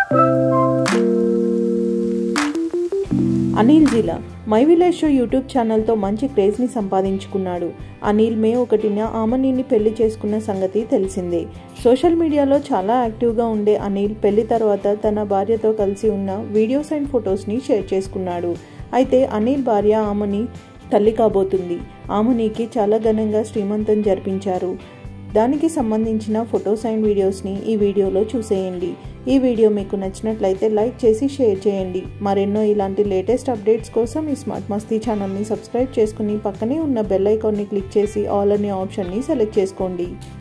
Anil Geela my village show YouTube ఛానల్తో మంచి క్రేజ్ని సంపాదించుకున్నాడు అనిల్ మే ఒకటిన ఆమనీని పెళ్లి చేసుకున్న సంగతి తెలిసిందే సోషల్ మీడియాలో చాలా యాక్టివ్గా ఉండే అనిల్ పెళ్లి తర్వాత తన భార్యతో కలిసి ఉన్న వీడియోస్ అండ్ ఫొటోస్ని షేర్ చేసుకున్నాడు అయితే అనిల్ భార్య ఆమని తల్లి కాబోతుంది ఆమనికి చాలా ఘనంగా శ్రీమంతం జరిపించారు దానికి సంబంధించిన ఫొటోస్ అండ్ వీడియోస్ని ఈ వీడియోలో చూసేయండి ఈ వీడియో మీకు నచ్చినట్లయితే లైక్ చేసి షేర్ చేయండి మరెన్నో ఇలాంటి లేటెస్ట్ అప్డేట్స్ కోసం ఈ స్మార్ట్ మస్తీ ఛానల్ని సబ్స్క్రైబ్ చేసుకుని పక్కనే ఉన్న బెల్ ఐకాన్ని క్లిక్ చేసి ఆల్ అనే ఆప్షన్ని సెలెక్ట్ చేసుకోండి